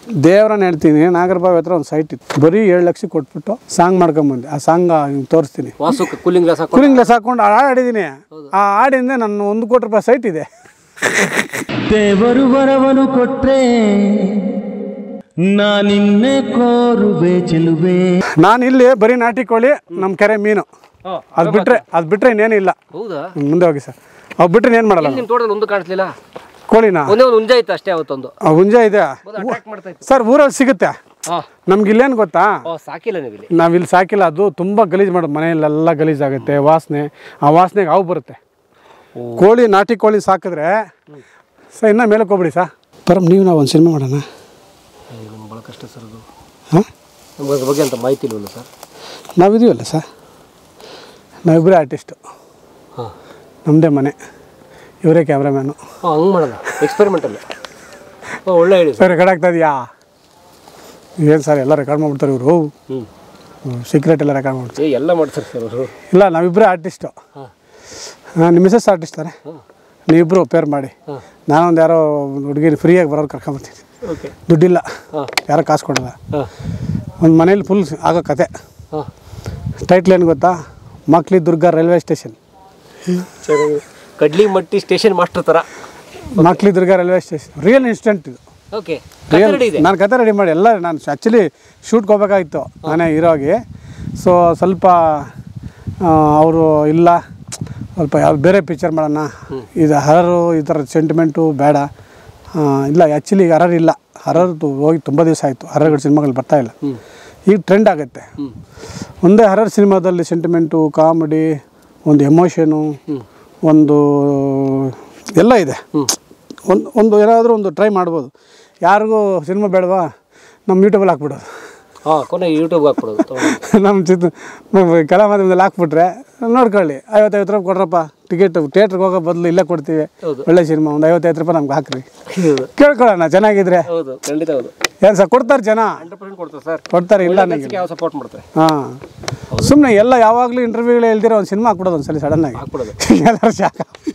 ದೇವ್ರನ್ನ ಹೇಳ್ತೀನಿ ನಾಗರಬಾವಿ ಹತ್ರ ಒಂದು ಸೈಟ್ ಇತ್ತು ಬರೀ ಏಳು ಲಕ್ಷ ಕೊಟ್ಬಿಟ್ಟು ಸಾಂಗ್ ಮಾಡ್ಕೊಂಬಂದೆ ಆ ಸಾಂಗ್ ತೋರಿಸ್ತೀನಿ ವಾಸು ಕೂಲಿಂಗ್ ಗ್ಲಾಸ್ ಹಾಕೊಂಡು ಕೂಲಿಂಗ್ ಗ್ಲಾಸ್ ಹಾಕೊಂಡು ಹಾಡು ಆಡಿದ್ದೀನಿ ಆ ಹಾಡಿಂದ ನನ್ನ ಒಂದು ಕೋಟಿ ರೂಪಾಯಿ ಸೈಟ್ ಇದೆ ದೇವರು ವರವನು ಕೊಟ್ರೆ ನಾನಿನ್ನೆ ಕೋರುವೆ ಚೆಲುವೆ ನಾನು ಇಲ್ಲಿ ಬರೀ ನಾಟಿ ಕೋಳಿ ನಮ್ಮ ಕೆರೆ ಮೀನು ಅದು ಬಿಟ್ರೆ ಅದು ಬಿಟ್ರೆ ಇನ್ನೇನಿಲ್ಲ ಹೌದಾ ಮುಂದೆ ಹೋಗಿ ಸರ್ ಅವು ಬಿಟ್ರೆ ಏನು ಮಾಡಲ್ಲ ನಿಮ್ಮ ತೋಟದಲ್ಲಿ ಒಂದು ಕಾಣಿಸ್ಲಿಲ್ಲ ಕೋಳಿನ ಒಂದೇ ಒಂದು ಹುಂಜ ಇತ್ತು ಅಷ್ಟೇ ಅವತ್ತೊಂದು ಆ ಹುಂಜ ಇದೆ ಅಟ್ರಾಕ್ಟ್ ಮಾಡ್ತಾ ಇತ್ತು ಸರ್ ಊರಲ್ಲಿ ಸಿಗುತ್ತೆ ಹಾಂ ನಮ್ಗೆ ಇಲ್ಲೇನು ಗೊತ್ತಾ ಓ ಸಾಕಿಲ್ಲ ನೀವು ಇಲ್ಲಿ ನಾವಿಲ್ಲಿ ಸಾಕಿಲ್ಲ ಅದು ತುಂಬ ಗಲೀಜು ಮಾಡೋದು ಮನೆಯಲ್ಲೆಲ್ಲ ಗಲೀಜಾಗುತ್ತೆ ವಾಸನೆ ಆ ವಾಸನೆಗೆ ಹಾವು ಬರುತ್ತೆ ಕೋಳಿ ನಾಟಿ ಕೋಳಿ ಸಾಕಿದ್ರೆ ಸರ್ ಇನ್ನೂ ಮೇಲಕ್ಕೆ ಹೋಗ್ಬಿಡಿ ಸಾ ಪರಮ್ ನೀವು ನಾವು ಒಂದು ಸಿನಿಮಾ ಮಾಡೋಣ ನಮ್ಗೆ ಭಾಳ ಕಷ್ಟ ಸರ್ ಅದು ಹಾಂ ನಮ್ಗೆ ಅದ್ರ ಬಗ್ಗೆ ಅಂತ ಮಾಹಿತಿ ಇಲ್ವಲ್ಲ ಸರ್ ನಾವಿದೀವಲ್ಲ ಸರ್ ನಾವಿಬ್ಬರೇ ಆರ್ಟಿಸ್ಟು ಹಾಂ ನಮ್ಮದೇ ಮನೆ ಇವರೇ ಕ್ಯಾಮ್ರಾಮ್ಯಾನು ಹಾಂ ಹಂಗೆ ಮಾಡೋಣ ಎಕ್ಸ್ಪೆರಿಮೆಂಟಲ್ಲಿ ಓ ಒಳ್ಳೆ ಹೇಳಿ ಸರ್ ಸರ್ ರೆಕಾರ್ಡ್ ಆಗ್ತಾ ಇದೆಯಾ ಏನು ಸರ್ ಎಲ್ಲ ರೆಕಾರ್ಡ್ ಮಾಡ್ಬಿಡ್ತಾರೆ ಇವರು ಹ್ಞೂ ಸೀಕ್ರೆಟ್ ಎಲ್ಲ ರೆಕಾರ್ಡ್ ಮಾಡ್ತಾರೆ ಏ ಎಲ್ಲ ಮಾಡ್ತಾರೆ ಸರ್ ಅವರು ಇಲ್ಲ ನಾವಿಬ್ಬರೇ ಆರ್ಟಿಸ್ಟು ಹಾಂ ಹಾಂ ನಿಮ್ಮ ಮಿಸಸ್ ಆರ್ಟಿಸ್ಟಾರೆ ಹಾಂ ನೀವಿಬ್ಬರು ಪೇರ್ ಮಾಡಿ ಹಾಂ ನಾನೊಂದು ಯಾರೋ ಒಂದು ಹುಡುಗಿನ ಫ್ರೀಯಾಗಿ ಬರೋರು ಕರ್ಕೊಂಬರ್ತೀನಿ ಓಕೆ ದುಡ್ಡಿಲ್ಲ ಹಾಂ ಯಾರೋ ಕಾಸು ಕೊಡಲ್ಲ ಹಾಂ ಒಂದು ಮನೇಲಿ ಫುಲ್ ಆಗೋ ಕತೆ ಹಾಂ ಟೈಟ್ಲ್ ಏನು ಗೊತ್ತಾ ಮಕ್ಳಿ ದುರ್ಗಾ ರೈಲ್ವೆ ಸ್ಟೇಷನ್ ಚೆನ್ನಾಗಿ ಕಡ್ಲಿ ಮಟ್ಟಿ ಸ್ಟೇಷನ್ ಮಾಸ್ಟರ್ ಥರ ಮಕ್ಳಿ Durga railway station real instant ಇದು ಓಕೆ ರಿಯಲ್ ರೆಡಿ ಇದೆ ನಾನು ಕತೆ ರೆಡಿ ಮಾಡಿ ಎಲ್ಲ ನಾನು ಆ್ಯಕ್ಚುಲಿ ಶೂಟ್ಗೆ ಹೋಗ್ಬೇಕಾಗಿತ್ತು ನಾನೇ ಹೀರೋಗಿ ಸೊ ಸ್ವಲ್ಪ ಅವರು ಇಲ್ಲ ಸ್ವಲ್ಪ ಯಾವ ಬೇರೆ ಪಿಕ್ಚರ್ ಮಾಡೋಣ ಇದು ಹರರು ಈ ಥರ ಸೆಂಟಿಮೆಂಟು ಬೇಡ ಆ, ಇಲ್ಲ ಆ್ಯಕ್ಚುಲಿ ಈಗ ಹರರ್ ಇಲ್ಲ ಹರರ್ ಹೋಗಿ ತುಂಬ ದಿವಸ ಆಯಿತು ಹರರ್ಗಳು ಸಿನಿಮಾಗಳು ಬರ್ತಾ ಇಲ್ಲ ಈಗ ಟ್ರೆಂಡ್ ಆಗುತ್ತೆ ಒಂದೇ ಹರರ್ ಸಿನಿಮಾದಲ್ಲಿ ಸೆಂಟಿಮೆಂಟು ಕಾಮಿಡಿ ಒಂದು ಎಮೋಷನು ಒಂದು ಎಲ್ಲ ಇದೆ ಒಂದು ಒಂದು ಏನಾದರೂ ಒಂದು ಟ್ರೈ ಮಾಡ್ಬೋದು ಯಾರಿಗೂ ಸಿನಿಮಾ ಬೇಡವಾ ನಮ್ಮ ಯೂಟ್ಯೂಬಲ್ಲಿ ಹಾಕ್ಬಿಡೋದು ಹಾಂ ಕೊನೆ ಯೂಟ್ಯೂಬ್ಗೆ ಹಾಕ್ಬಿಡೋದು ತಗೊಂಡು ನಮ್ಮ ಚಿತ್ರ ನಮ್ಮ ಕಲಾ ಮಾಧ್ಯಮದಲ್ಲಿ ಹಾಕ್ಬಿಟ್ರೆ ನೋಡ್ಕೊಳ್ಳಿ ಐವತ್ತೈವತ್ತು ರೂಪಾಯಿ ಕೊಡ್ರಪ್ಪ ಟಿಕೆಟ್ ಥಿಯೇಟ್ರಿಗೆ ಹೋಗೋ ಬದಲು ಇಲ್ಲೇ ಕೊಡ್ತೀವಿ ಹೌದು. ಒಳ್ಳೆ ಸಿನಿಮಾ ಒಂದು ಐವತ್ತೈದು ರೂಪಾಯಿ ನಮ್ಗೆ ಹಾಕ್ರಿ ಹೌದು ಕೇಳ್ಕೊಳ್ಳೋಣ ಚೆನ್ನಾಗಿದ್ರೆ ಹೌದು ಖಂಡಿತ ಹೌದು ಏನು ಸರ್ ಕೊಡ್ತಾರೆ ಜನ ಹಂಡ್ರೆಡ್ ಪರ್ಸೆಂಟ್ ಕೊಡ್ತಾರೆ ಸರ್ ಕೊಡ್ತಾರೆ ಇಲ್ಲ ನನಗೆ ಯಾವ ಸಪೋರ್ಟ್ ಮಾಡ್ತಾರೆ ಹಾಂ ಸುಮ್ಮನೆ ಎಲ್ಲ ಯಾವಾಗಲೂ ಇಂಟರ್ವ್ಯೂಗಳು ಹೇಳ್ದಿರೋ ಒಂದು ಸಿನಿಮಾ ಹಾಕ್ಬಿಡೋದು ಒಂದು ಸಲ ಸಡನ್ನಾಗಿ ಹಾಕ್ಬಿಡೋದು ಎಲ್ಲರೂ ಶಾಖ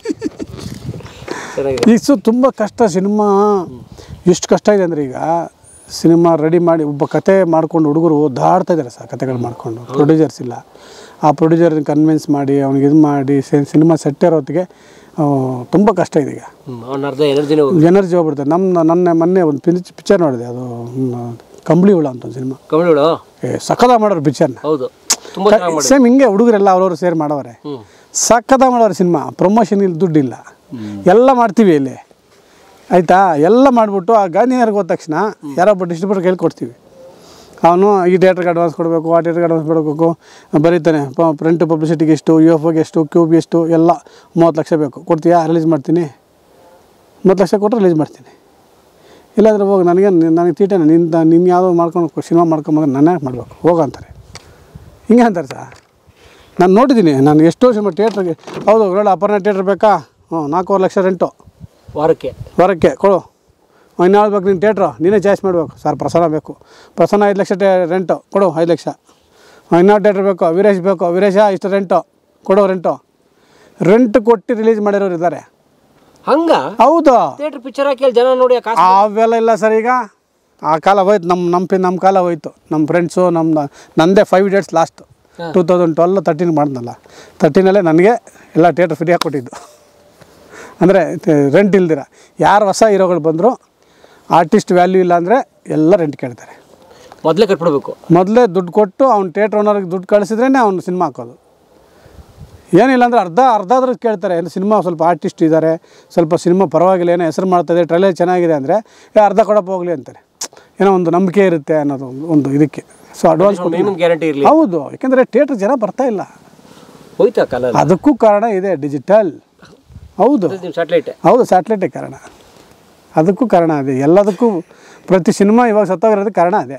ಚೆನ್ನಾಗಿದೆ ಈಗ ಸು ತುಂಬ ಕಷ್ಟ ಸಿನಿಮಾ ಎಷ್ಟು ಕಷ್ಟ ಇದೆ ಅಂದರೆ ಈಗ ಸಿನಿಮಾ ರೆಡಿ ಮಾಡಿ ಒಬ್ಬ ಕತೆ ಮಾಡ್ಕೊಂಡು ಹುಡುಗರು ಓದಾಡ್ತಾ ಇದ್ದಾರೆ ಸರ್ ಕತೆಗಳು ಮಾಡ್ಕೊಂಡು ಪ್ರೊಡ್ಯೂಸರ್ಸ್ ಇಲ್ಲ ಆ ಪ್ರೊಡ್ಯೂಸರ್ನ ಕನ್ವಿನ್ಸ್ ಮಾಡಿ ಅವ್ನಿಗೆ ಇದು ಮಾಡಿ ಸಿನಿಮಾ ಸೆಟ್ ಇರೋ ಹೊತ್ತಿಗೆ ತುಂಬ ಕಷ್ಟ ಇದೆ ಈಗ ಹ್ಞೂ ಅವ್ನ ಅರ್ಧ ಎನರ್ಜಿನೇ ಹೋಗಿ ಎನರ್ಜಿ ಹೋಗ್ಬಿಡ್ತಾರೆ ನಮ್ಮ ನನ್ನ ಮೊನ್ನೆ ಒಂದು ಪಿಚ್ ಪಿಕ್ಚರ್ ನೋಡಿದೆ ಅದು ಮ್, ಕಂಬಳಿ ಹುಳ ಅಂತ ಒಂದು ಸಿನಿಮಾ ಕಮಿಳು ಏ ಸಖದ ಮಾಡೋರು ಪಿಕ್ಚರ್ನ ಹೌದು ತುಂಬ ಚೆನ್ನಾಗಿ ಮಾಡಿ ಸೇಮ್ ಹಿಂಗೆ ಹುಡುಗರೆಲ್ಲ ಅವ್ರವ್ರು ಸೇರಿ ಮಾಡವ್ರೆ ಹ್ಞೂ ಸಖದ ಮಾಡೋರು ಸಿನಿಮಾ ಪ್ರಮೋಷನ್ ಇಲ್ಲಿ ದುಡ್ಡಿಲ್ಲ ಎಲ್ಲ ಮಾಡ್ತೀವಿ ಇಲ್ಲಿ ಆಯಿತಾ ಎಲ್ಲ ಮಾಡಿಬಿಟ್ಟು ಆ ಗಾಂಧಿನಗರ್ಗೆ ಹೋದ ತಕ್ಷಣ ಯಾರೊಬ್ಬ ಡಿಸ್ಟ್ರಿಬ್ಯೂಟರ್ ಕೈಲಿ ಕೊಡ್ತೀವಿ ಅವನು ಈ ಥಿಯೇಟ್ರಿಗೆ ಅಡ್ವಾನ್ಸ್ ಕೊಡಬೇಕು ಆ ಥಿಯೇಟ್ರಿಗೆ ಅಡ್ವಾನ್ಸ್ ಕೊಡಬೇಕು ಬರೀತಾನೆ ಪ್ರಿಂಟ್ ಪಬ್ಲಿಸಿಟಿಗೆ ಎಷ್ಟು ಯು ಎಫ್ ಓಗೆ ಎಷ್ಟು ಕ್ಯೂಬ್ ಎಷ್ಟು ಎಲ್ಲ ಮೂವತ್ತು ಲಕ್ಷ ಬೇಕು ಕೊಡ್ತೀಯಾ ರಿಲೀಸ್ ಮಾಡ್ತೀನಿ ಮೂವತ್ತು ಲಕ್ಷ ಕೊಟ್ಟರೆ ರಿಲೀಸ್ ಮಾಡ್ತೀನಿ ಇಲ್ಲಾಂದ್ರೆ ಹೋಗಿ ನನಗೆ ನನಗೆ ತೀಟೇನೆ ನಿನ್ನ ನಿನ್ನ ಯಾವುದೋ ಮಾಡ್ಕೊಂಡು ಸಿನಿಮಾ ಮಾಡ್ಕೊಂಬಂದ್ರೆ ನಾನೇ ಮಾಡಬೇಕು ಹೋಗು ಅಂತಾರೆ ಹಿಂಗೆ ಅಂತಾರೆ ಸರ್ ನಾನು ನೋಡಿದ್ದೀನಿ ನಾನು ಎಷ್ಟೋ ಸಿನಿಮಾ ಥಿಯೇಟ್ರಿಗೆ ಹೌದು ಒಳ್ಳೆ ಅಪರ್ಣ ಥಿಯೇಟ್ರ್ ಬೇಕಾ ಹ್ಞೂ ನಾಲ್ಕೂವರೆ ಲಕ್ಷ ರೆಂಟು ವಾರಕ್ಕೆ ವಾರಕ್ಕೆ ಕೊಡು ಇನ್ಯಾವ್ದು ಬೇಕು ನೀನು ಥಿಯೇಟ್ರು ನೀನೇ ಚಾಯ್ಸ್ ಮಾಡಬೇಕು ಸರ್ ಪ್ರಸನ್ನ ಬೇಕು ಪ್ರಸನ್ನ ಐದು ಲಕ್ಷ ಟೇ ರೆಂಟು ಕೊಡು ಐದು ಲಕ್ಷ ಇನ್ಯಾವ ಥಿಯೇಟ್ರ್ ಬೇಕು ವೀರೇಶ್ ಬೇಕು ವೀರೇಶ ಇಷ್ಟು ರೆಂಟು ಕೊಡು ರೆಂಟು ರೆಂಟ್ ಕೊಟ್ಟು ರಿಲೀಸ್ ಮಾಡಿರೋರು ಇದ್ದಾರೆ ಹಂಗ ಹೌದು ಥಿಯೇಟ್ರ್ ಪಿಕ್ಚರ್ ಹಾಕಿ ಅಲ್ಲಿ ಜನ ನೋಡಿ ಆ ಕಾಸು ಅವೆಲ್ಲ ಇಲ್ಲ ಸರ್ ಈಗ ಆ ಕಾಲ ಹೋಯ್ತು ನಮ್ಮ ನಮ್ಮ ಪಿ ನಮ್ಮ ಕಾಲ ಹೋಯ್ತು ನಮ್ಮ ಫ್ರೆಂಡ್ಸು ನಮ್ಮ ನಂದೇ five dates last two thousand twelve thirteen ಮಾಡಿದ್ನಲ್ಲ ತರ್ಟೀನಲ್ಲೇ ನನಗೆ ಎಲ್ಲ ಥಿಯೇಟ್ರ್ ಫ್ರೀಯಾಗಿ ಕೊಟ್ಟಿದ್ದು ಅಂದರೆ ರೆಂಟ್ ಇಲ್ದಿರ ಯಾರು ಹೊಸ ಹೀರೋಗಳು ಬಂದರೂ ಆರ್ಟಿಸ್ಟ್ ವ್ಯಾಲ್ಯೂ ಇಲ್ಲ ಅಂದರೆ ಎಲ್ಲ ರೆಂಟ್ ಕೇಳ್ತಾರೆ ಮೊದಲೇ ಕಟ್ಬಿಡ್ಬೇಕು ಮೊದಲೇ ದುಡ್ಡು ಕೊಟ್ಟು ಅವ್ನು ಥಿಯೇಟ್ರ್ ಓನರ್ಗೆ ದುಡ್ಡು ಕಳಿಸಿದ್ರೇ ಅವ್ನು ಸಿನಿಮಾ ಹಾಕೋದು ಏನಿಲ್ಲ ಅಂದರೆ ಅರ್ಧ ಅರ್ಧ ಆದ್ರೂ ಕೇಳ್ತಾರೆ ಏನು ಸಿನಿಮಾ ಸ್ವಲ್ಪ ಆರ್ಟಿಸ್ಟ್ ಇದ್ದಾರೆ ಸ್ವಲ್ಪ ಸಿನಿಮಾ ಪರವಾಗಿಲ್ಲ ಏನೋ ಹೆಸರು ಮಾಡ್ತಾಯಿದೆ ಟ್ರೈಲರ್ ಚೆನ್ನಾಗಿದೆ ಅಂದರೆ ಏ ಅರ್ಧ ಕೊಡಪ್ಪ ಹೋಗಲಿ ಅಂತಾರೆ ಏನೋ ಒಂದು ನಂಬಿಕೆ ಇರುತ್ತೆ ಅನ್ನೋದು ಒಂದು- ಒಂದು ಇದಕ್ಕೆ ಸೊ ಅಡ್ವಾನ್ಸ್ ಕೊಟ್ಟು ಮಿನಿಮಮ್ ಗ್ಯಾರಂಟಿ ಇರಲಿ ಹೌದು ಯಾಕೆಂದರೆ ಥಿಯೇಟ್ರ್ ಜನ ಬರ್ತಾ ಇಲ್ಲ ಹೋಯ್ತಾ ಕಾಲ ಅದಕ್ಕೂ ಕಾರಣ ಇದೆ ಡಿಜಿಟಲ್ ಹೌದು ನಿಮ್ಮ ಸ್ಯಾಟಲೈಟ್ ಹೌದು ಸ್ಯಾಟ್ಲೈಟೇ ಕಾರಣ ಅದಕ್ಕೂ ಕಾರಣ ಅದೇ ಎಲ್ಲದಕ್ಕೂ ಪ್ರತಿ ಸಿನಿಮಾ ಇವಾಗ ಸತ್ತೋಗಿರೋದಕ್ಕೆ ಕಾರಣ ಅದೇ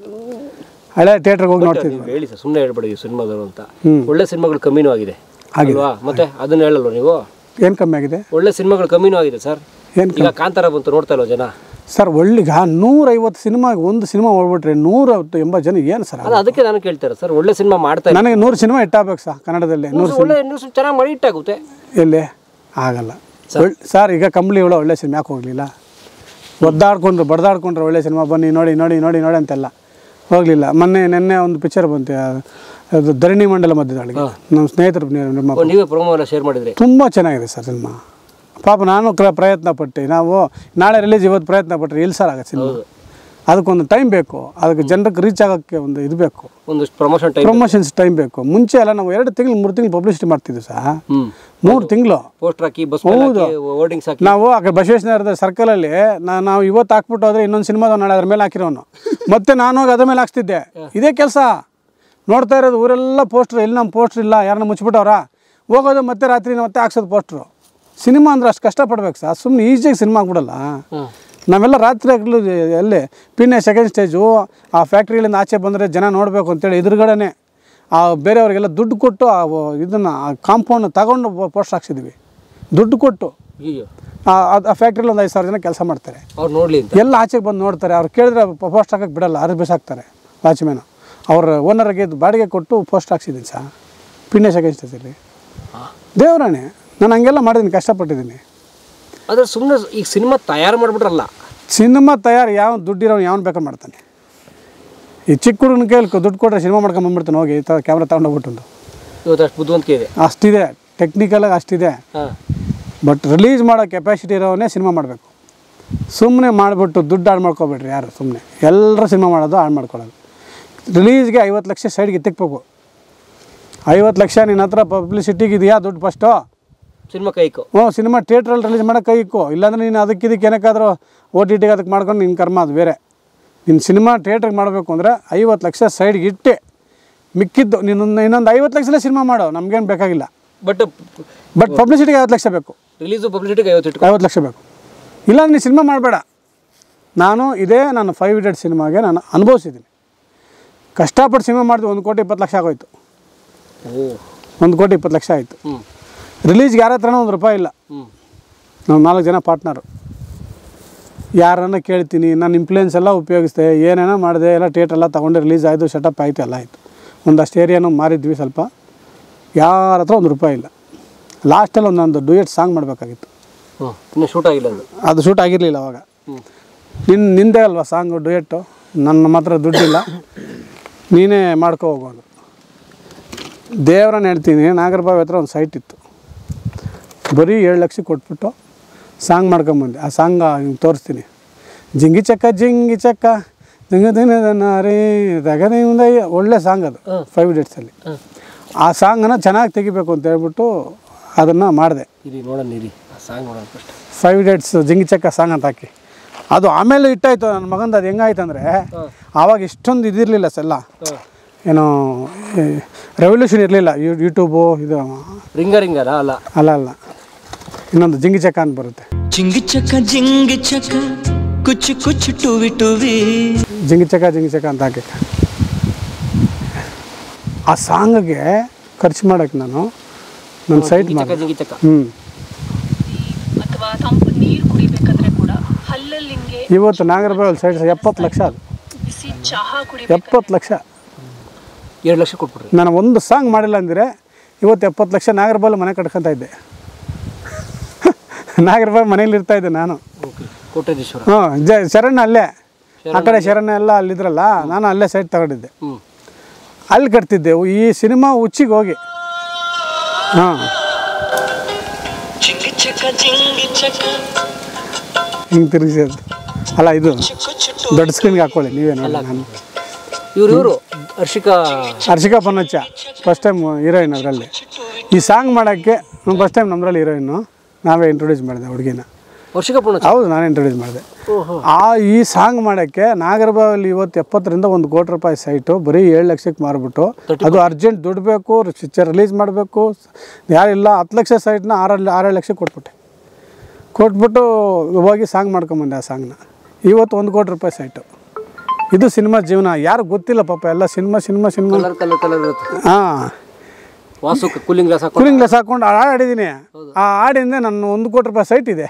ಹಳೆ ಥಿಯೇಟ್ರಿಗೆ ಹೋಗಿ ನೋಡ್ತಿದ್ವಿ ನೀವು ಹೇಳಿ ಸರ್ ಸುಮ್ಮನೆ ಹೇಳ್ಬೇಡಿ ಸಿನಿಮಾದವರು ಅಂತ ಒಳ್ಳೆ ಸಿನಿಮಾಗಳು ಕಮ್ಮಿನೂ ಆಗಿದೆ ಆಗಿದೆ. ಅಲ್ವಾ ಮತ್ತೆ ಅದನ್ನ ಹೇಳಲ್ವ ನೀವು ಏನು ಕಮ್ಮಿ ಆಗಿದೆ ಒಳ್ಳೆ ಸಿನಿಮಾಗಳು ಕಮ್ಮಿನೂ ಆಗಿದೆ ಸರ್ ಏನು ಈಗ ಕಾಂತಾರ ಬಂತು ನೋಡ್ತಾ ಇಲ್ವ ಜನ ಸರ್ ಒಳ್ಳಿಗ ನೂರೈವತ್ತು ಸಿನಿಮಾ ಒಂದು ಸಿನಿಮಾ ಓಡ್ಬಿಟ್ರೆ ನೂರೈವತ್ತು ಎಂಬತ್ತು ಜನ ಏನು ಸರ್ ಅದು ಅದಕ್ಕೆ ನಾನು ಕೇಳ್ತಾರೆ ಸರ್ ಒಳ್ಳೆ ಸಿನಿಮಾ ಮಾಡ್ತಾ ನನಗೆ ನೂರು ಸಿನಿಮಾ ಇಟ್ಟಾಗಬೇಕು ಸರ್ ಕನ್ನಡದಲ್ಲಿ ನೂರು ಒಳ್ಳೆ ನ್ಯೂಸ್ ಚೆನ್ನಾಗಿ ಮಾಡಿ ಇಟ್ಟಾಗುತ್ತೆ ಎಲ್ಲಿ ಆಗಲ್ಲ ಒಳ್- ಸರ್ ಈಗ ಕಂಬಳಿ ಹುಳ ಒಳ್ಳೆ ಸಿನಿಮಾ ಯಾಕೆ ಹೋಗಲಿಲ್ಲ ಒದ್ದಾಡ್ಕೊಂಡ್ರು ಬಡ್ದಾಡ್ಕೊಂಡ್ರು ಒಳ್ಳೆ ಸಿನಿಮಾ ಬನ್ನಿ ನೋಡಿ ನೋಡಿ ನೋಡಿ ನೋಡಿ ಅಂತೆಲ್ಲ ಹೋಗಲಿಲ್ಲ ಮೊನ್ನೆ ನಿನ್ನೆ ಒಂದು ಪಿಕ್ಚರ್ ಬಂತು ಆ- ಅದು ಧರಣಿ ಮಂಡಲ ಮಧ್ಯದೊಳಗೆ ನಮ್ಮ ಸ್ನೇಹಿತರು ನಿರ್ಮಾಪ ಓ, ನೀವೇ ಪ್ರೊಮೋ ಎಲ್ಲ ಶೇರ್ ಮಾಡಿದ್ರಿ ತುಂಬ ಚೆನ್ನಾಗಿದೆ ಸರ್ ಸಿನಿಮಾ ಪಾಪ ನಾನು ಕ್ರ ಪ್ರಯತ್ನ ಪಟ್ಟು ನಾವು ನಾಳೆ ರಿಲೀಸ್ ಇವತ್ತು ಪ್ರಯತ್ನ ಪಟ್ಟರೆ ಇಲ್ಲಿ ಸರ್ ಆಗುತ್ತೆ ಸಿನಿಮಾ ಅದಕ್ಕೊಂದು ಟೈಮ್ ಬೇಕು ಅದಕ್ಕೆ ಜನರಿಗೆ ರೀಚ್ ಆಗೋಕ್ಕೆ ಒಂದು ಇದು ಬೇಕು ಒಂದಷ್ಟು ಪ್ರಮೋಷನ್ ಟೈಮ್ ಪ್ರಮೋಷನ್ಸ್ ಟೈಮ್ ಬೇಕು ಮುಂಚೆ ಎಲ್ಲ ನಾವು ಎರಡು ತಿಂಗಳು ಮೂರು ತಿಂಗಳು ಪಬ್ಲಿಸಿಟಿ ಮಾಡ್ತಿದ್ವಿ ಸರ್ ಹ್ಮ್ ಮೂರು ತಿಂಗಳು ಪೋಸ್ಟರ್ ಹಾಕಿ ಬಸ್ ಹೋರ್ಡಿಂಗ್ಸ್ ಹಾಕಿ ನಾವು ಆ ಕಡೆ ಬಸವೇಶ್ವರದ ಸರ್ಕಲಲ್ಲಿ ನಾ- ನಾವು ಇವತ್ತು ಹಾಕ್ಬಿಟ್ಟು ಹೋದ್ರೆ ಇನ್ನೊಂದು ಸಿನಿಮಾದ ನಾಳೆ ಅದ್ರ ಮೇಲೆ ಹಾಕಿರೋನು ಮತ್ತೆ ನಾನು ಹೋಗಿ ಅದ್ರ ಮೇಲೆ ಹಾಕ್ಸ್ತಿದ್ದೆ ಇದೇ ಕೆಲಸ ನೋಡ್ತಾ ಇರೋದು ಊರೆಲ್ಲ ಪೋಸ್ಟ್ರ್ ಎಲ್ಲಿ ನಮ್ಮ ಪೋಸ್ಟ್ರ್ ಇಲ್ಲ ಯಾರನ್ನ ಮುಚ್ಚಿಬಿಟ್ಟವ್ರ ಹೋಗೋದು ಮತ್ತೆ ರಾತ್ರಿ ಮತ್ತೆ ಹಾಕ್ಸೋದು ಪೋಸ್ಟ್ರು ಸಿನಿಮಾ ಅಂದ್ರೆ ಅಷ್ಟು ಕಷ್ಟಪಡ್ಬೇಕು ಸರ್ ಸುಮ್ಮನೆ ಈಸಿಯಾಗಿ ಸಿನಿಮಾ ಆಗ್ಬಿಡಲ್ಲ ಹ್ಮ್ ನಾವೆಲ್ಲ ರಾತ್ರಿ ಹಗಲು ಎಲ್ಲಿ ಪಿನ್ನೆ ಸೆಕೆಂಡ್ ಸ್ಟೇಜು ಆ ಫ್ಯಾಕ್ಟ್ರಿಗಳಿಂದ ಆಚೆ ಬಂದರೆ ಜನ ನೋಡಬೇಕು ಅಂತೇಳಿ ಎದುರುಗಡೆನೆ ಆ ಬೇರೆಯವರಿಗೆಲ್ಲ ದುಡ್ಡು ಕೊಟ್ಟು ಆ ಇದನ್ನು ಆ ಕಾಂಪೌಂಡ್ ತಗೊಂಡು ಪೋಸ್ಟ್ ಹಾಕ್ಸಿದ್ವಿ ದುಡ್ಡು ಕೊಟ್ಟು ಅಯ್ಯೋ ಆ ಆ- ಆ ಫ್ಯಾಕ್ಟ್ರಿಲಿ ಒಂದು ಐದು ಸಾವಿರ ಜನ ಕೆಲಸ ಮಾಡ್ತಾರೆ ಅವ್ರು ನೋಡ್ಲಿ ಅಂತ ಎಲ್ಲ ಆಚೆಗೆ ಬಂದು ನೋಡ್ತಾರೆ ಅವ್ರು ಕೇಳಿದ್ರೆ ಪೋಸ್ಟ್ ಹಾಕಕ್ಕೆ ಬಿಡಲ್ಲ ಅರ್ಧ ಬಿಸಾಕ್ತಾರೆ ವಾಚ್ಮ್ಯಾನು ಅವ್ರ ಓನರ್ಗೆ ಇದು ಬಾಡಿಗೆ ಕೊಟ್ಟು ಪೋಸ್ಟ್ ಹಾಕ್ಸಿದ್ದೀನಿ ಸಾ ಪಿನ್ನೆ ಸೆಕೆಂಡ್ ಸ್ಟೇಜಲ್ಲಿ ದೇವರಾಣೆ ನಾನು ಹಂಗೆಲ್ಲ ಮಾಡಿದ್ದೀನಿ ಕಷ್ಟಪಟ್ಟಿದ್ದೀನಿ ಆದ್ರೆ ಸುಮ್ಮನೆ ಈಗ ಸಿನಿಮಾ ತಯಾರು ಮಾಡ್ಬಿಟ್ರಲ್ಲ ಸಿನಿಮಾ ತಯಾರು ಯಾವ ದುಡ್ಡಿರೋನು ಯಾವನು ಬೇಕಾದ್ರೆ ಮಾಡ್ತಾನೆ ಈ ಚಿಕ್ಕ ಹುಡುಗನ ಕೈಯಲ್ಲಿ ದುಡ್ಡು ಕೊಟ್ಟರೆ ಸಿನಿಮಾ ಮಾಡ್ಕೊಂಡು ಬಂದ್ಬಿಡ್ತಾನೆ ಹೋಗಿ ಈ ಥರ ಕ್ಯಾಮ್ರಾ ತಗೊಂಡೋಗ್ಬಿಟ್ಟು ಇವತ್ತು ಅಷ್ಟು ಬುದ್ಧಿವಂತಿಕೆ ಇದೆ ಅಷ್ಟಿದೆ ಟೆಕ್ನಿಕಲಾಗಿ ಅಷ್ಟಿದೆ ಹಾಂ ಬಟ್ ರಿಲೀಸ್ ಮಾಡೋ ಕೆಪಾಸಿಟಿ ಇರೋವನ್ನೇ ಸಿನಿಮಾ ಮಾಡಬೇಕು ಸುಮ್ಮನೆ ಮಾಡಿಬಿಟ್ಟು ದುಡ್ಡು ಹಾಳು ಮಾಡ್ಕೊಬೇಡ್ರಿ ಯಾರು ಸುಮ್ಮನೆ ಎಲ್ಲರೂ ಸಿನಿಮಾ ಮಾಡೋದು ಹಾಳು ಮಾಡ್ಕೊಳ್ಳೋದು ರಿಲೀಸ್ಗೆ ಐವತ್ತು ಲಕ್ಷ ಸೈಡ್ಗೆ ತೆಕ್ಬೇಕು ಐವತ್ತು ಲಕ್ಷ ನಿನ್ನ ಹತ್ರ ಪಬ್ಲಿಸಿಟಿಗೆ ಇದೆಯಾ ದುಡ್ಡು ಫಸ್ಟು ಸಿನಿಮಾ ಕೈಕು ಹ್ಞೂ ಸಿನಿಮಾ ಥಿಯೇಟ್ರಲ್ಲಿ ರಿಲೀಸ್ ಮಾಡೋಕೆ ಕೈ ಇಕ್ಕು ಇಲ್ಲಾಂದ್ರೆ ನೀನು ಅದಕ್ಕೆ ಇದಕ್ಕೆ ಏನಕ್ಕಾದ್ರೂ ಓ ಟಿ ಟಿಗೆ ಅದಕ್ಕೆ ಮಾಡ್ಕೊಂಡು ನಿನ್ನ ಕರ್ಮ ಅದು ಬೇರೆ ನಿನ್ನ ಸಿನಿಮಾ ಥಿಯೇಟ್ರಿಗೆ ಮಾಡಬೇಕು ಅಂದರೆ ಐವತ್ತು ಲಕ್ಷ ಸೈಡ್ಗೆ ಇಟ್ಟೆ ಮಿಕ್ಕಿದ್ದು ನೀನು ಇನ್ನೊಂದು ಐವತ್ತು ಲಕ್ಷಲೇ ಸಿನಿಮಾ ಮಾಡೋ ನಮಗೇನು ಬೇಕಾಗಿಲ್ಲ ಬಟ್ ಬಟ್ ಪಬ್ಲಿಸಿಟಿಗೆ ಐವತ್ತು ಲಕ್ಷ ಬೇಕು ರಿಲೀಸು ಪಬ್ಲಿಸಿಟಿಗೆ ಐವತ್ತು ಇಟ್ಕೊ ಐವತ್ತು ಲಕ್ಷ ಬೇಕು ಇಲ್ಲ ನೀನು ಸಿನಿಮಾ ಮಾಡಬೇಡ ನಾನು ಇದೇ ನಾನು ಫೈವ್ ಇಡೆಡ್ ಸಿನಿಮಾಗೆ ನಾನು ಅನುಭವಿಸಿದ್ದೀನಿ ಕಷ್ಟಪಟ್ಟು ಸಿನಿಮಾ ಮಾಡಿದ್ವಿ ಒಂದು ಕೋಟಿ ಇಪ್ಪತ್ತು ಲಕ್ಷ ಆಗೋಯ್ತು ಓ ಒಂದು ಕೋಟಿ ಇಪ್ಪತ್ತು ಲಕ್ಷ ಆಯಿತು ಹ್ಞೂ ರಿಲೀಸ್ಗೆ ಯಾರ ಹತ್ರನೂ ಒಂದು ರೂಪಾಯಿ ಇಲ್ಲ ಹ್ಞೂ ನಾವು ನಾಲ್ಕು ಜನ ಪಾರ್ಟ್ನರು ಯಾರನ್ನ ಕೇಳ್ತೀನಿ ನಾನು ಇನ್ಫ್ಲೂಯೆನ್ಸ್ ಎಲ್ಲ ಉಪಯೋಗಿಸ್ದೆ ಏನೇನೋ ಮಾಡಿದೆ ಎಲ್ಲ ಥಿಯೇಟ್ರ್ ಎಲ್ಲ ತೊಗೊಂಡು ರಿಲೀಸ್ ಆಯಿತು ಶಟಪ್ ಆಯಿತು ಎಲ್ಲ ಆಯಿತು ಒಂದಷ್ಟು ಏರಿಯಾನು ಮಾರಿದ್ವಿ ಸ್ವಲ್ಪ ಯಾರ ಹತ್ರ ಒಂದು ರೂಪಾಯಿ ಇಲ್ಲ ಲಾಸ್ಟಲ್ಲಿ ಒಂದೊಂದು ಡ್ಯೂಯೆಟ್ ಸಾಂಗ್ ಮಾಡಬೇಕಾಗಿತ್ತು ಹ್ಞೂ ಇನ್ನೂ ಶೂಟ್ ಆಗಿಲ್ಲ ಅದು ಅದು ಶೂಟ್ ಆಗಿರಲಿಲ್ಲ ಅವಾಗ ಹ್ಞೂ ನಿನ್ನ ನಿಂದೆ ಅಲ್ವಾ ಸಾಂಗು ಡುಯೆಟ್ಟು ನನ್ನ ಮಾತ್ರ ದುಡ್ಡಿಲ್ಲ ನೀನೇ ಮಾಡ್ಕೊ ಹೋಗೋದು ದೇವ್ರನ್ನ ಹೇಳ್ತೀನಿ ನಾಗರಬಾವಿ ಹತ್ರ ಒಂದು ಸೈಟ್ ಇತ್ತು ಬರೀ ಏಳು ಲಕ್ಷ ಕೊಟ್ಬಿಟ್ಟು ಸಾಂಗ್ ಮಾಡ್ಕೊಂಬಂದೆ ಆ ಸಾಂಗ್ ನಿಮ್ಗೆ ತೋರಿಸ್ತೀನಿ ಜಿಂಗಿ ಚಕ್ಕ ಜಿಂಗಿ ಚಕ್ಕ ದಿಂಗ ದಿನದ ನಾರೇ ತಗದೆ ಒಳ್ಳೆ ಸಾಂಗ್ ಅದು ಫೈವ್ ಡೇಟ್ಸಲ್ಲಿ ಹಾಂ ಆ ಸಾಂಗನ್ನು ಚೆನ್ನಾಗಿ ತೆಗಿಬೇಕು ಅಂತ ಹೇಳ್ಬಿಟ್ಟು ಅದನ್ನು ಮಾಡಿದೆ ಇರಿ ನೋಡೋಣ ಇರಿ ಆ ಸಾಂಗ್ ನೋಡೋಣ first five dates Jingi Chakka song ಅಂತ ಹಾಕಿ ಅದು ಆಮೇಲೆ ಇಟ್ಟಾಯ್ತು ನನ್ನ ಮಗಂದು ಅದು ಹೆಂಗಾಯ್ತು ಅಂದರೆ ಆವಾಗ ಇಷ್ಟೊಂದು ಇದಿರಲಿಲ್ಲ ಸೆಲ್ಲ ಹಾಂ ಏನೋ ರೆವಲ್ಯೂಷನ್ ಇರಲಿಲ್ಲ ಯೂಟ್ಯೂಬು ಇದು ರಿಂಗ ರಿಂಗರ ಅಲ್ಲ ಅಲ್ಲ ಅಲ್ಲ ಇನ್ನೊಂದು ಜಿಂಗಿ ಚಕ್ಕ ಅಂತ ಬರುತ್ತೆ जिंग चका जिंग चका कुछ कुछ टूवी टूवी ಜಿಂಗಿ ಚಕ್ಕ ಜಿಂಗಿ ಚಕ್ಕ ಅಂತ ಹಾಕಿ ಆ ಸಾಂಗ್ಗೆ ಖರ್ಚು ಮಾಡೋಕ್ಕೆ ನಾನು ನನ್ನ ಸೈಟ್ ಜಿಂಗಿ ಚಕ್ಕ ಮಾಡಿ ಜಿಂಗಿ ಚಕ್ಕ ಹ್ಞೂ ಅಥವಾ ತಂಪು ನೀರು ಕುಡಿಬೇಕಾದ್ರೆ ಕೂಡ ಹಲ್ಲಲ್ಲಿ ಹಿಂಗೆ ಇವತ್ತು ನಾಗರಬಾವಿ ಸೈಡ್ ಎಪ್ಪತ್ತು ಲಕ್ಷ ಅದು ಬಿಸಿ ಚಹಾ ಕುಡಿಬೇಕು ಎಪ್ಪತ್ತು ಲಕ್ಷ ಎರಡು ಲಕ್ಷ ಕೊಟ್ಬಿಡ್ರಿ ನಾನು ಒಂದು ಸಾಂಗ್ ಮಾಡಿಲ್ಲ ಅಂದರೆ ಇವತ್ತು ಎಪ್ಪತ್ತು ಲಕ್ಷ ನಾಗರಬಾಲ್ ಮನೆ ಕಟ್ಕೊತಾ ಇದ್ದೆ ನಾಗರಬಾಲ್ ಮನೇಲಿ ಇರ್ತಾ ಇದ್ದೆ ನಾನು ಓಕೆ ಕೋಟೇಶ್ವರ ಹ್ಞೂ ಜ ಶರಣ ಅಲ್ಲೇ ಆ ಕಡೆ ಶರಣ ಎಲ್ಲ ಅಲ್ಲಿದ್ರಲ್ಲ ನಾನು ಅಲ್ಲೇ ಸೈಡ್ ತಗೊಂಡಿದ್ದೆ ಹ್ಞೂ ಅಲ್ಲಿ ಕಟ್ತಿದ್ದೆ ಈ ಸಿನಿಮಾ ಉಚ್ಚಿಗೆ ಹೋಗಿ ಹಾಂ जिंग चका जिंग चका ಹಿಂಗೆ ತಿರುಗಿಸೋದು ಅಲ್ಲ ಇದು ದೊಡ್ಡ ಸ್ಕ್ರೀನ್ಗೆ ಹಾಕ್ಕೊಳ್ಳಿ ನೀವೇ ನೋಡಿ ನಾನು ಇವ್ರು ಇವರು Harshika Harshika Poonacha first time heroine ಅದರಲ್ಲಿ ಈ ಸಾಂಗ್ ಮಾಡೋಕ್ಕೆ ಫಸ್ಟ್ ಟೈಮ್ ನಮ್ಮದ್ರಲ್ಲಿ ಹೀರೋಯಿನ್ನು ನಾವೇ ಇಂಟ್ರೊಡ್ಯೂಸ್ ಮಾಡಿದೆ ಹುಡುಗಿನ ವರ್ಷಿಕಾ ಪೂರ್ಣ ಹೌದು ನಾನು ಇಂಟ್ರೊಡ್ಯೂಸ್ ಮಾಡಿದೆ ಆ ಈ ಸಾಂಗ್ ಮಾಡೋಕ್ಕೆ ನಾಗರಬಾವಲ್ಲಿ ಇವತ್ತು ಎಪ್ಪತ್ತರಿಂದ ಒಂದು ಕೋಟಿ ರೂಪಾಯಿ ಸೈಟು ಬರೀ ಏಳು ಲಕ್ಷಕ್ಕೆ ಮಾರ್ಬಿಟ್ಟು ಅದು ಅರ್ಜೆಂಟ್ ದುಡ್ಡು ಬೇಕು ಪಿಕ್ಚರ್ ರಿಲೀಸ್ ಮಾಡಬೇಕು ಯಾರಿಲ್ಲ ಹತ್ತು ಲಕ್ಷ ಸೈಟ್ನ ಆರಲ್ಲಿ ಆರೇಳು ಲಕ್ಷ ಕೊಟ್ಬಿಟ್ಟೆ ಕೊಟ್ಬಿಟ್ಟು ಹೋಗಿ ಸಾಂಗ್ ಮಾಡ್ಕೊಂಬಂದೆ ಆ ಸಾಂಗ್ನ ಇವತ್ತು ಒಂದು ಕೋಟಿ ರೂಪಾಯಿ ಸೈಟು ಇದು ಸಿನಿಮಾ ಜೀವನ ಯಾರು ಗೊತ್ತಿಲ್ಲ ಪಾಪ ಎಲ್ಲ cinema cinema cinema colour colour colour ಇರುತ್ತೆ ಹಾಂ ವಾಸು ಕೂಲಿಂಗ್ ಗ್ಲಾಸ್ ಹಾಕೊಂಡು ಕೂಲಿಂಗ್ ಗ್ಲಾಸ್ ಹಾಕೊಂಡು ಹಾಡು ಆಡಿದ್ದೀನಿ ಆ ಹಾಡಿಂದ ನನ್ನ ಒಂದು ಕೋಟಿ ರೂಪಾಯಿ ಸೈಟ್ ಇದೆ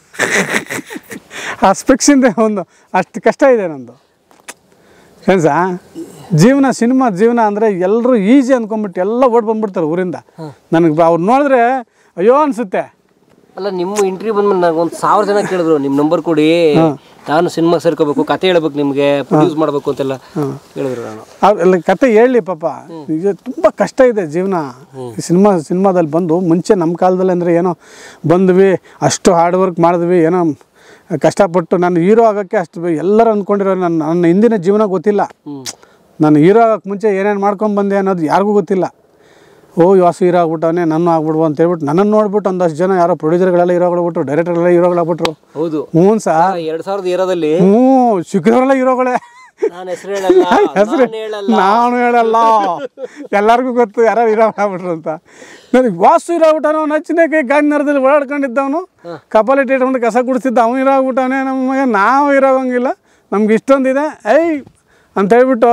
ಆ ಸ್ಪೆಕ್ಸಿಂದ ಒಂದು ಅಷ್ಟು ಕಷ್ಟ ಇದೆ ನಂದು ಫ್ರೆಂಡ್ಸಾ ಜೀವನ ಸಿನಿಮಾ ಜೀವನ ಅಂದರೆ ಎಲ್ಲರೂ ಈಸಿ ಅಂದ್ಕೊಂಬಿಟ್ಟು ಎಲ್ಲ ಓಡ್ ಬಂದ್ಬಿಡ್ತಾರೆ ಊರಿಂದ ನನಗೆ ಅವ್ರು ನೋಡಿದ್ರೆ ಅಯ್ಯೋ ಅನಿಸುತ್ತೆ ಅಲ್ಲ ನಿಮ್ಮ ಇಂಟರ್ವ್ಯೂ ಬಂದ್ಮೇಲೆ ನನಗೆ ಒಂದು ಸಾವಿರ ಜನ ಕೇಳಿದ್ರು ನಿಮ್ಮ ನಂಬರ್ ಕೊಡಿ ನಾನು ಸಿನಿಮಾ ಸೇರ್ಕೋಬೇಕು ಕತೆ ಹೇಳ್ಬೇಕು ನಿಮಗೆ ಪ್ರೊಡ್ಯೂಸ್ ಮಾಡಬೇಕು ಅಂತೆಲ್ಲ ಹೇಳಿದ್ರು ನಾನು ಅಲ್ಲ ಕತೆ ಹೇಳಿ ಪಾಪ ಈಗ ತುಂಬ ಕಷ್ಟ ಇದೆ ಜೀವನ ಈ ಸಿನಿಮಾ ಸಿನಿಮಾದಲ್ಲಿ ಬಂದು ಮುಂಚೆ ನಮ್ಮ ಕಾಲದಲ್ಲಿ ಅಂದರೆ ಏನೋ ಬಂದ್ವಿ ಅಷ್ಟು ಹಾರ್ಡ್ ವರ್ಕ್ ಮಾಡಿದ್ವಿ ಏನೋ ಕಷ್ಟಪಟ್ಟು ನಾನು ಹೀರೋ ಆಗೋಕ್ಕೆ ಅಷ್ಟು ಬೆ- ಎಲ್ಲರೂ ಅಂದ್ಕೊಂಡಿರೋ ನನ್ನ ನನ್ನ ಹಿಂದಿನ ಜೀವನ ಗೊತ್ತಿಲ್ಲ ನಾನು ಹೀರೋ ಆಗೋಕ್ಕೆ ಮುಂಚೆ ಏನೇನು ಮಾಡ್ಕೊಂಡು ಬಂದೆ ಅನ್ನೋದು ಯಾರಿಗೂ ಗೊತ್ತಿಲ್ಲ ಓ ವಾಸು ಹೀರೋ ಆಗ್ಬಿಟ್ಟವನೇ ನನ್ನ ಆಗ್ಬಿಡ್ಬೋ ಅಂತ ಹೇಳ್ಬಿಟ್ಟು ನನ್ನನ್ನು ನೋಡ್ಬಿಟ್ಟು ಒಂದಷ್ಟು ಜನ ಯಾರೋ ಪ್ರೊಡ್ಯೂಸರ್ಗಳೆಲ್ಲ ಹೀರೋಗಳಾಗ್ಬಿಟ್ರು ಡೈರೆಕ್ಟರ್ಗಳೆಲ್ಲ ಹೀರೋಗಳಾಗ್ಬಿಟ್ರು ಹೌದು ಹ್ಞೂ ಸಾ ಎರಡ್ ಸಾವಿರದ ಏರದಲ್ಲಿ ಹ್ಞೂ ಸಿಕ್ಕಿದವರೆಲ್ಲ ಹೀರೋಗಳೇ ನಾನು ಹೆಸರು ಹೇಳಲ್ಲ ಹೆಸರು ನಾನ್ ಹೇಳಲ್ಲ ನಾನು ಹೇಳಲ್ಲ ಎಲ್ಲರಿಗೂ ಗೊತ್ತು ಯಾರು ಹೀರೋ ಆಗ್ಬಿಟ್ರು ಅಂತ ನನಗೆ ವಾಸು ಹೀರೋ ಆಗ್ಬಿಟ್ಟಾನು ನಚ್ಚಿನ ಕೈ ಗಾಂಧಿನಗರದಲ್ಲಿ ಓಡಾಡ್ಕೊಂಡಿದ್ದವನು ಕಪಾಲಿ ಇಟ್ಕೊಂಡು ಕಸ ಗುಡಿಸಿದ್ದ ಅವನು ಹೀರೋ ಆಗ್ಬಿಟ್ಟಾನೆ ನಮಗೆ ನಾವು ಹೀರೋ ಆಗಂಗಿಲ್ಲ ನಮ್ಗೆ ಇಷ್ಟೊಂದಿದೆ ಐ ಅಂತ ಹೇಳ್ಬಿಟ್ಟು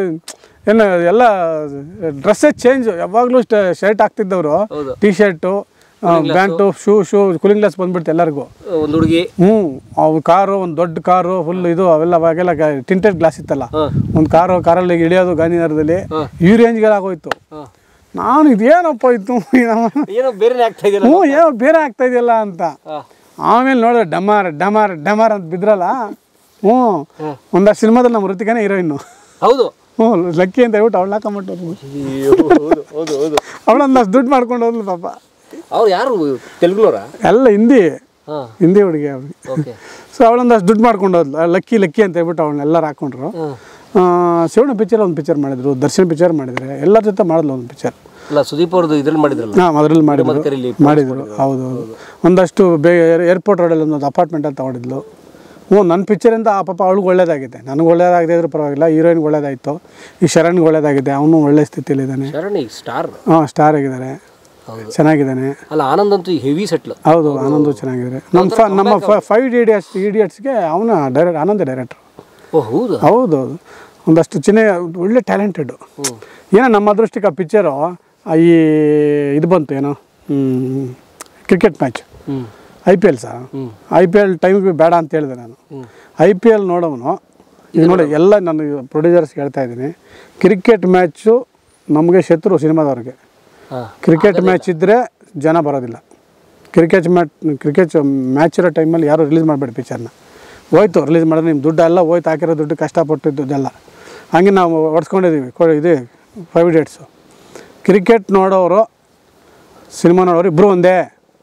ಏನು ಎಲ್ಲ ಡ್ರೆಸ್ಸೇ ಚೇಂಜ್ ಯಾವಾಗಲೂ ಶರ್ಟ್ ಹಾಕ್ತಿದ್ದವರು ಹೌದು. T shirt pant shoe shoe cooling glass ಬಂದ್ಬಿಡ್ತು ಎಲ್ಲರಿಗೂ ಒಂದು ಹುಡುಗಿ ಹ್ಞೂ ಅವು ಕಾರು ಒಂದು ದೊಡ್ಡ ಕಾರು ಫುಲ್ ಇದು ಅವೆಲ್ಲ ಅವಾಗೆಲ್ಲ ಟಿಂಟೆಡ್ ಗ್ಲಾಸ್ ಇತ್ತಲ್ಲ ಹಾ. ಒಂದು ಕಾರು ಕಾರಲ್ಲಿ ಇಳಿಯೋದು ಗಾಂಧಿನಗರದಲ್ಲಿ ಈ ರೇಂಜ್ಗಳಾಗೋಯ್ತು ಹಾ. ನಾನು ಇದೇನಪ್ಪ ಇತ್ತು ಏನೋ ಬೇರೆನೇ ಆಗ್ತಾ ಇದೆಯಲ್ಲ ಹ್ಞೂ ಏನೋ ಬೇರೆ ಆಗ್ತಾ ಇದೆಯಲ್ಲ ಅಂತ ಹಾ. ಆಮೇಲೆ ನೋಡಿದ್ರೆ ಡಮಾರ್ ಡಮಾರ್ ಡಮಾರ್ ಅಂತ ಬಿದ್ರಲ್ಲ ಹ್ಞೂ ಒಂದಷ್ಟು ಸಿನಿಮಾದಲ್ಲಿ ನಮ್ಮ ಋತಿಕನೇ ಹೀರೋಯಿನ್ನು ಹೌದು ಹ್ಞೂ ಲಕ್ಕಿ ಅಂತ ಹೇಳ್ಬಿಟ್ಟು ಅವಳು ಹಾಕೊಂಬಿಟ್ಟು ಹೌದು ಹೌದು ಹೌದು ಅವಳು ಒಂದಷ್ಟು ದುಡ್ಡು ಮಾಡ್ಕೊಂಡು ಹೋದ್ಲು ಪಾಪ ಅವ್ರು ಯಾರು ತೆಲುಗುನವರ ಎಲ್ಲ ಹಿಂದಿ ಹಾ ಹಿಂದಿ ಹುಡುಗಿ ಅವ್ರಿಗೆ ಓಕೆ ಸೊ ಅವಳೊಂದಷ್ಟು ದುಡ್ಡು ಮಾಡ್ಕೊಂಡು ಹೋದ್ಲು ಆ ಲಕ್ಕಿ ಲಕ್ಕಿ ಅಂತ ಹೇಳ್ಬಿಟ್ಟು ಅವಳನ್ನೆಲ್ಲರೂ ಹಾಕೊಂಡ್ರು ಆ, ಶಿವಣ್ಣ ಪಿಕ್ಚರ್ ಒಂದು ಪಿಕ್ಚರ್ ಮಾಡಿದ್ರು ದರ್ಶನ್ ಪಿಕ್ಚರ್ ಮಾಡಿದ್ದಾರೆ ಎಲ್ಲರ ಜೊತೆ ಮಾಡಿದ್ಲು ಒಂದು ಪಿಕ್ಚರ್ ಅಲ್ಲ ಸುದೀಪ್ ಅವ್ರದ್ದು ಇದ್ರಲ್ಲಿ ಮಾಡಿದ್ರಲ್ಲ ಹಾಂ ಅದರಲ್ಲಿ ಮಾಡಿದ್ರು ಕರೀಲಿ, ಮಾಡಿದ್ರು ಹೌದು ಹೌದು ಒಂದಷ್ಟು ಬೇ ಏರ್ಪೋರ್ಟ್ ರೋಡಲ್ಲಿ ಒಂದು ಅಪಾರ್ಟ್ಮೆಂಟ್ ಅಂತ ತಗೊಂಡಿದ್ಲು ಹ್ಞೂ ನನ್ನ ಪಿಕ್ಚರಿಂದ ಆ ಪಾಪ ಅವಳಿಗೆ ಒಳ್ಳೇದಾಗಿದೆ ನನಗೆ ಒಳ್ಳೇದಾಗದೇ ಇದ್ರೂ ಪರವಾಗಿಲ್ಲ ಹೀರೋಯಿನ್ಗೆ ಒಳ್ಳೇದಾಯಿತು ಈ ಶರಣ್ಗೆ ಒಳ್ಳೇದಾಗಿದೆ ಅವನು ಒಳ್ಳೆ ಸ್ಥಿತಿಯಲ್ಲಿದ್ದಾನೆ ಶರಣಿ ಸ್ಟಾರ್ ಹಾಂ ಸ್ಟಾರ್ ಆಗಿದ್ದಾರೆ ಚೆನ್ನಾಗಿದ್ದಾನೆ ಅಲ್ಲ ಆನಂದ್ ಅಂತೂ ಹೆವಿ ಸೆಟ್ಲ್ ಹೌದು ಆನಂದು ಚೆನ್ನಾಗಿದ್ದಾರೆ ನಮ್ಮ ಫ ನಮ್ಮ ಫೈವ್ ಇಡಿಯಟ್ಸ್ ಇಡಿಯಟ್ಸ್ಗೆ ಅವನ ಡೈರೆಕ್ಟ್ ಆನಂದ ಡೈರೆಕ್ಟ್ರು ಓ ಹೌದು ಹೌದು ಹೌದು ಒಂದಷ್ಟು ಚಿನ್ನ ಒಳ್ಳೆ ಟ್ಯಾಲೆಂಟೆಡು ಏನೋ ನಮ್ಮ ಅದೃಷ್ಟಕ್ಕೆ ಆ ಪಿಕ್ಚರು ಈ ಇದು ಬಂತು ಏನೋ ಕ್ರಿಕೆಟ್ ಮ್ಯಾಚ್ ಹ್ಮ್ ಐ ಪಿ ಎಲ್ ಸಹ ಐ ಪಿ ಎಲ್ ಟೈಮಿಗೆ ಬೇಡ ಅಂತ ಹೇಳಿದೆ ನಾನು ಐ ಪಿ ಎಲ್ ನೋಡೋನು ಈಗ ನೋಡಿ ಎಲ್ಲ ನಾನು ಪ್ರೊಡ್ಯೂಸರ್ಸ್ ಹೇಳ್ತಾ ಇದ್ದೀನಿ ಕ್ರಿಕೆಟ್ ಮ್ಯಾಚು ನಮಗೆ ಶತ್ರು ಸಿನಿಮಾದವ್ರಿಗೆ ಹಾ ಕ್ರಿಕೆಟ್ ಮ್ಯಾಚ್ ಇದ್ದರೆ ಜನ ಬರೋದಿಲ್ಲ ಕ್ರಿಕೆಟ್ ಮ್ಯಾಚ್ ಕ್ರಿಕೆಟ್ ಮ್ಯಾಚ್ ಇರೋ ಟೈಮಲ್ಲಿ ಯಾರು ರಿಲೀಸ್ ಮಾಡಬೇಡಿ ಪಿಕ್ಚರ್ನ ಹೋಯ್ತು ರಿಲೀಸ್ ಮಾಡಿದ್ರೆ ನಿಮ್ಮ ದುಡ್ಡು ಎಲ್ಲ ಹೋಯ್ತು ಹಾಕಿರೋ ದುಡ್ಡು ಕಷ್ಟಪಟ್ಟಿದ್ದೆಲ್ಲ ಹಂಗೆ ನಾವು ಹೊಡ್ಸ್ಕೊಂಡಿದ್ದೀವಿ ಕೊ ಇದು ಫೈವ್ ಡೇಟ್ಸು ಕ್ರಿಕೆಟ್ ನೋಡೋರು ಸಿನಿಮಾ ನೋಡೋರು ಇಬ್ಬರು ಒಂದೇ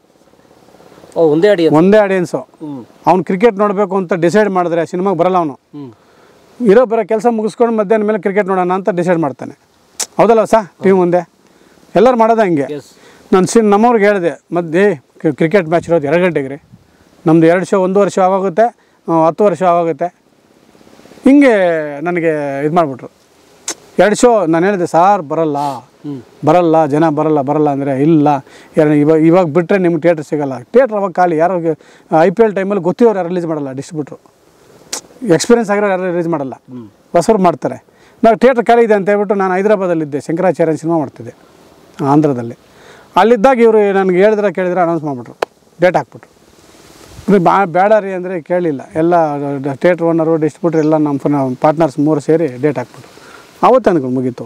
ಓ ಒಂದೇ ಅಡಿ ಅಂತ ಒಂದೇ ಆಡಿಯನ್ಸು ಹ್ಮ್ ಅವ್ನು ಕ್ರಿಕೆಟ್ ನೋಡಬೇಕು ಅಂತ ಡಿಸೈಡ್ ಮಾಡಿದ್ರೆ ಸಿನಿಮಾಗೆ ಬರಲ್ಲ ಅವನು ಹ್ಮ್ ಇರೋ ಬರೋ ಕೆಲಸ ಮುಗಿಸ್ಕೊಂಡು ಮಧ್ಯಾಹ್ನ ಮೇಲೆ ಕ್ರಿಕೆಟ್ ನೋಡೋಣ ಅಂತ ಡಿಸೈಡ್ ಮಾಡ್ತಾನೆ ಹೌದಲ್ಲ ಸಾ ಟೀಮ್ ಮುಂದೆ ಎಲ್ಲರೂ ಮಾಡೋದು ಹಂಗೆ ಎಸ್ ನಾನು ಸಿನ್ ನಮ್ಮವ್ರಿಗೆ ಹೇಳಿದೆ ಮಧ್ಯೆ ಕ್ರಿಕೆಟ್ ಮ್ಯಾಚ್ ಇರೋದು ಎರಡು ಗಂಟೆಗೆ ರೀ ನಮ್ಮದು ಎರಡು ಶೋ ಒಂದು ವರ್ಷ ಆಗೋಗುತ್ತೆ ಆ, ಹತ್ತು ವರ್ಷ ಆಗೋಗುತ್ತೆ ಹಿಂಗೆ ನನಗೆ ಇದು ಮಾಡಿಬಿಟ್ರು ಎರಡು ಶೋ ನಾನು ಹೇಳಿದೆ ಸಾರ್ ಬರಲ್ಲ ಬರಲ್ಲ ಜನ ಬರಲ್ಲ ಬರಲ್ಲ ಅಂದರೆ ಇಲ್ಲ ಯಾರು ಇವಾಗ ಇವಾಗ ಬಿಟ್ಟರೆ ನಿಮ್ಗೆ ಥಿಯೇಟ್ರ್ ಸಿಗಲ್ಲ ಥಿಯೇಟ್ರ್ ಅವಾಗ ಖಾಲಿ ಯಾರೋ ಐ ಪಿ ಎಲ್ ಟೈಮಲ್ಲಿ ಗೊತ್ತಿರೋರು ಯಾರು ರಿಲೀಸ್ ಮಾಡಲ್ಲ ಡಿಸ್ಟ್ರಿಬ್ಯೂಟ್ರು ಎಕ್ಸ್ಪೀರಿಯನ್ಸ್ ಆಗಿರೋ ಯಾರು ರಿಲೀಸ್ ಮಾಡಲ್ಲ ಹೊಸರು ಮಾಡ್ತಾರೆ ನಾವು ಥಿಯೇಟ್ರ್ ಖಾಲಿ ಇದೆ ಅಂತ ಹೇಳ್ಬಿಟ್ಟು ನಾನು ಹೈದ್ರಾಬಾದಲ್ಲಿದ್ದೆ ಶಂಕರಾಚಾರ್ಯ ಸಿನಿಮಾ ಮಾಡ್ತಿದ್ದೆ ಆಂಧ್ರದಲ್ಲಿ ಅಲ್ಲಿದ್ದಾಗ ಇವರು ನನಗೆ ಹೇಳಿದ್ರೆ ಕೇಳಿದ್ರೆ ಅನೌನ್ಸ್ ಮಾಡಿಬಿಟ್ರು ಡೇಟ್ ಹಾಕ್ಬಿಟ್ರು ಇದು ಬಾ ಬೇಡ ರೀ ಅಂದರೆ ಕೇಳಲಿಲ್ಲ ಎಲ್ಲ ಥಿಯೇಟ್ರ್ ಓನರು ಡಿಸ್ಟ್ರಿಬ್ಯೂಟ್ರ್ ಎಲ್ಲ ನಮ್ಮ ಪಾರ್ಟ್ನರ್ಸ್ ಮೂರು ಸೇರಿ ಡೇಟ್ ಹಾಕ್ಬಿಟ್ರು ಅವತ್ತು ಅಂದ್ಕೊಂಡು ಮುಗೀತು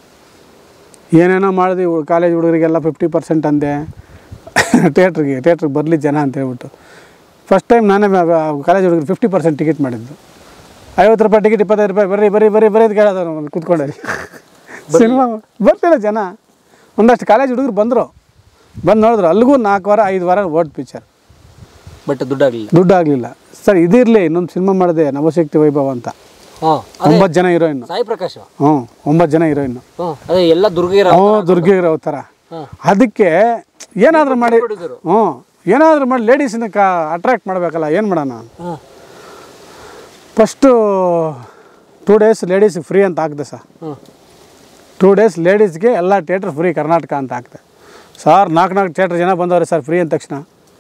ಏನೇನೋ ಮಾಡಿದ್ವಿ ಕಾಲೇಜ್ ಹುಡುಗರಿಗೆಲ್ಲ ಫಿಫ್ಟಿ ಪರ್ಸೆಂಟ್ ಅಂದೆ ಥಿಯೇಟ್ರಿಗೆ ಥಿಯೇಟ್ರಿಗೆ ಬರಲಿ ಜನ ಅಂತ ಹೇಳ್ಬಿಟ್ಟು ಫಸ್ಟ್ ಟೈಮ್ ನಾನೇ ಕಾಲೇಜ್ ಹುಡುಗರಿಗೆ ಫಿಫ್ಟಿ ಪರ್ಸೆಂಟ್ ಟಿಕೆಟ್ ಮಾಡಿದ್ದು ಐವತ್ತು ರೂಪಾಯಿ ಟಿಕೆಟ್ ಇಪ್ಪತ್ತೈದು ರೂಪಾಯಿ ಬರ್ರಿ ಬರ್ರಿ ಬರ್ರಿ ಬರ್ರಿ ಅಂತ ಕೇಳೋದು ನಾವು ಕೂತ್ಕೊಂಡೆ ಸಿನಿಮಾ ಬರ್ತಿಲ್ಲ ಜನ ಒಂದಷ್ಟು ಕಾಲೇಜ್ ಹುಡುಗರು ಬಂದರು ಬಂದು ನೋಡಿದ್ರು ಅಲ್ಲಿಗೂ ನಾಲ್ಕು ವಾರ ಐದು ವಾರ ಓಡ್ ಪಿಕ್ಚರ್ ಬಟ್ ದುಡ್ಡಾಗ್ಲಿಲ್ಲ ದುಡ್ಡು ಆಗಲಿಲ್ಲ ಸರ್ ಇದಿರಲಿ ಇನ್ನೊಂದು ಸಿನಿಮಾ ಮಾಡಿದೆ ನವಶಕ್ತಿ ವೈಭವ ಅಂತ ಹಾ ಒಂಬತ್ತು ಜನ ಹೀರೋಯಿನ್ ಸಾಯಿ ಪ್ರಕಾಶ್ ಹ್ಞೂ ಒಂಬತ್ತು ಜನ ಹೀರೋಯಿನ್ ಹ್ಮ್ ಅದೇ ಎಲ್ಲ ದುರ್ಗಿರ ಹ್ಞೂ ದುರ್ಗೆ ಇರೋ ಥರ ಅದಕ್ಕೆ ಏನಾದರೂ ಮಾಡಿ producer. ಹ್ಞೂ ಏನಾದರೂ ಮಾಡಿ ಲೇಡೀಸನ್ನ ಕಾ ಅಟ್ರಾಕ್ಟ್ ಮಾಡಬೇಕಲ್ಲ ಏನು ಮಾಡೋಣ ಹ್ಮ್ ಫಸ್ಟು ಟೂ ಡೇಸ್ ಲೇಡೀಸ್ಗೆ ಫ್ರೀ ಅಂತ ಹಾಕ್ದೆ ಸರ್ ಹ್ಮ್ ಟೂ ಡೇಸ್ ಲೇಡೀಸ್ಗೆ ಎಲ್ಲ ಥಿಯೇಟ್ರ್ ಫ್ರೀ ಕರ್ನಾಟಕ ಅಂತ ಹಾಕ್ದೆ ಸರ್ ನಾಲ್ಕು ನಾಲ್ಕು ಥಿಯೇಟ್ರ್ ಜನ ಬಂದವ್ರೆ ಸರ್ ಫ್ರೀ ಅಂದ ತಕ್ಷಣ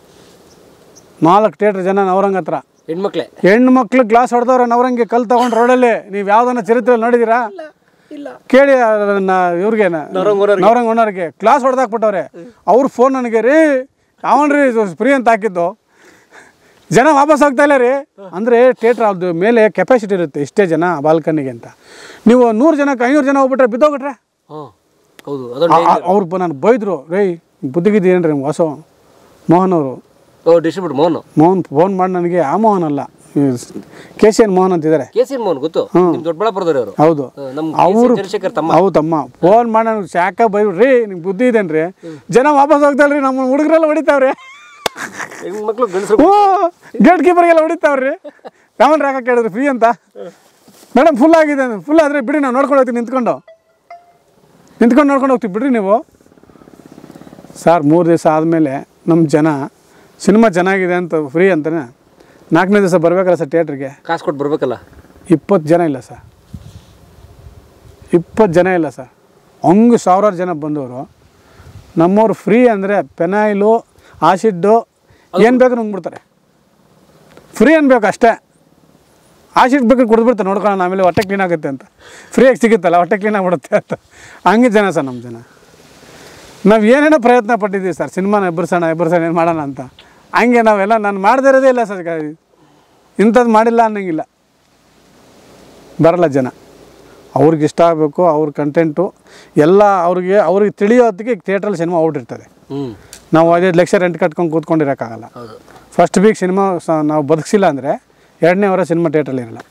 ನಾಲ್ಕು ಥಿಯೇಟ್ರ್ ಜನ ನವರಂಗ್ ಹತ್ರ ಹೆಣ್ಮಕ್ಳೆ ಹೆಣ್ಣು ಮಕ್ಳು ಗ್ಲಾಸ್ ಹೊಡೆದವ್ರೆ ನವರಂಗೆ ಕಲ್ ತಗೊಂಡು ರೋಡಲ್ಲಿ ನೀವು ಯಾವ್ದನ್ನ ಚರಿತ್ರೆಯಲ್ಲಿ ನೋಡಿದ್ದೀರಾ ಇಲ್ಲ ಕೇಳಿ ನನ್ನ ಇವ್ರಿಗೆ ನವರಂಗ್ ಓನರ್ಗೆ ಕ್ಲಾಸ್ ಹೊಡೆದಾಕ್ಬಿಟ್ಟವ್ರೆ ಅವ್ರ ಫೋನ್ ನನಗೆ ರೀ ಯಾವನ್ರಿ ಇದು ಫ್ರೀ ಅಂತ ಹಾಕಿದ್ದು ಜನ ವಾಪಸ್ ಆಗ್ತಾ ಇಲ್ಲ ರೀ ಅಂದರೆ ಥಿಯೇಟ್ರ್ ಅದು ಮೇಲೆ ಕೆಪಾಸಿಟಿ ಇರುತ್ತೆ ಇಷ್ಟೇ ಜನ ಬಾಲ್ಕನಿಗೆ ಅಂತ ನೀವು ನೂರು ಜನಕ್ಕೆ ಐನೂರು ಜನ ಹೋಗ್ಬಿಟ್ರೆ ಬಿದ್ದೋಗ್ಬಿಟ್ರೆ ಹ್ಮ್ ಹೌದು ಅದೊಂದು ಅವ್ರು ನಾನು ಬೈದರು ರೈ ಬುದ್ಧಿಗಿದ್ದು ಏನ್ರಿ ಹೊಸ ಮೋಹನ್ ಅವರು ಓ ಡಿಸ್ಟ್ರಿಬ್ಯೂಟ್ ಮೋಹನ್ ಮೋಹನ್ ಫೋನ್ ಮಾಡಿ ನನಗೆ ಆ ಮೋಹನ್ ಅಲ್ಲ ಕೆ ಸಿ ಎನ್ ಮೋಹನ್ ಅಂತಿದ್ದಾರೆ ಕೆ ಸಿ ಮೋಹನ್ ಗೊತ್ತು ನಿಮ್ ದೊಡ್ಡಬಳ್ಳಾಪುರದವ್ರು ಅವರು ಹೌದು ನಮ್ಮ ಅವರು ಚಂದ್ರಶೇಖರ್ ತಮ್ಮ ಹೌದಮ್ಮ ಫೋನ್ ಮಾಡಿ ನನಗೆ ಶಾಖ ಬೈಬಿಡ್ರಿ ನಿಮ್ಗೆ ಬುದ್ಧಿ ಇದೇನ್ರಿ ಜನ ವಾಪಸ್ ಹೋಗ್ತಾಳ್ರಿ ನಮ್ಮ ಹುಡುಗರೆಲ್ಲ ಹೊಡಿತಾವ್ರಿ ಹೆಣ್ಮಕ್ಳು ಗಂಡಸರು ಓ ಗೇಟ್ ಕೀಪರ್ಗೆಲ್ಲ ಹೊಡಿತಾವ್ರಿ ರಾಮನ್ ರಾಕ ಕೇಳಿದ್ರಿ ಫ್ರೀ ಅಂತ ಮೇಡಮ್ ಫುಲ್ ಆಗಿದೆ ಫುಲ್ ಆದರೆ ಬಿಡಿ ನಾವು ನೋಡ್ಕೊಂಡು ಹೋಗ್ತೀವಿ ನಿಂತ್ಕೊಂಡು ನಿಂತ್ಕೊಂಡು ನೋಡ್ಕೊಂಡು ಹೋಗ್ತೀವಿ ಬಿಡ್ರಿ ನೀವು ಸರ್ ಮೂರು ದಿವಸ ಆದಮೇಲೆ ನಮ್ಮ ಜನ ಸಿನಿಮಾ ಚೆನ್ನಾಗಿದೆ ಅಂತ ಫ್ರೀ ಅಂತಾನೆ ನಾಲ್ಕನೇ ದಿವಸ ಬರಬೇಕಲ್ಲ ಸರ್ ಥಿಯೇಟ್ರಿಗೆ ಕಾಸು ಕೊಟ್ಟು ಬರ್ಬೇಕಲ್ಲ ಇಪ್ಪತ್ತು ಜನ ಇಲ್ಲ ಸರ್ ಇಪ್ಪತ್ತು ಜನ ಇಲ್ಲ ಸರ್ ಹಂಗೆ ಸಾವಿರಾರು ಜನ ಬಂದವರು ನಮ್ಮವ್ರು ಫ್ರೀ ಅಂದರೆ ಪೆನಾಯಿಲು ಆಸಿಡ್ಡು ಏನು ಬೇಕು ನುಂಗ್ಬಿಡ್ತಾರೆ ಫ್ರೀ ಅನ್ಬೇಕು ಅಷ್ಟೇ ಆಸಿಡ್ ಬೇಕು ಕುಡಿದ್ಬಿಡ್ತಾರೆ ನೋಡ್ಕೊಳ್ಳೋಣ ಆಮೇಲೆ ಹೊಟ್ಟೆ ಕ್ಲೀನ್ ಆಗುತ್ತೆ ಅಂತ ಫ್ರೀಯಾಗಿ ಸಿಗುತ್ತಲ್ಲ ಹೊಟ್ಟೆ ಕ್ಲೀನ್ ಆಗಿಬಿಡುತ್ತೆ ಅಂತ ಹಂಗೆ ಜನ ಸರ್ ನಮ್ಮ ಜನ ನಾವು ಏನೇನೋ ಪ್ರಯತ್ನ ಪಟ್ಟಿದ್ದೀವಿ ಸರ್ ಸಿನಿಮಾನ ಎಬ್ಬರ್ಸೋಣ ಎಬ್ಬರ್ಸೋಣ ಏನು ಮಾಡೋಣ ಅಂತ ಹಂಗೆ ನಾವೆಲ್ಲ ನಾನು ಮಾಡದೇ ಇರೋದೇ ಇಲ್ಲ ಸರ್ ಇಂಥದ್ದು ಮಾಡಿಲ್ಲ ಅನ್ನಂಗಿಲ್ಲ ಬರಲ್ಲ ಜನ ಅವ್ರಿಗೆ ಇಷ್ಟ ಆಗಬೇಕು ಅವ್ರ ಕಂಟೆಂಟು ಎಲ್ಲ ಅವ್ರಿಗೆ ಅವ್ರಿಗೆ ತಿಳಿಯೋ ಹೊತ್ತಿಗೆ ಥಿಯೇಟ್ರಲ್ಲಿ ಸಿನಿಮಾ ಔಟಿರ್ತದೆ ಹ್ಮ್ ನಾವು ಐದೈದು ಲಕ್ಷ ರೆಂಟ್ ಕಟ್ಕೊಂಡು ಕೂತ್ಕೊಂಡಿರೋಕ್ಕಾಗಲ್ಲ ಹೌದು ಫಸ್ಟ್ ವೀಕ್ ಸಿನಿಮಾ ಸ ನಾವು ಬದುಕಿಸಿಲ್ಲ ಅಂದರೆ ಎರಡನೇ ವಾರ ಸಿನಿಮಾ ಥಿಯೇಟ್ರಲ್ಲಿ ಇರಲ್ಲ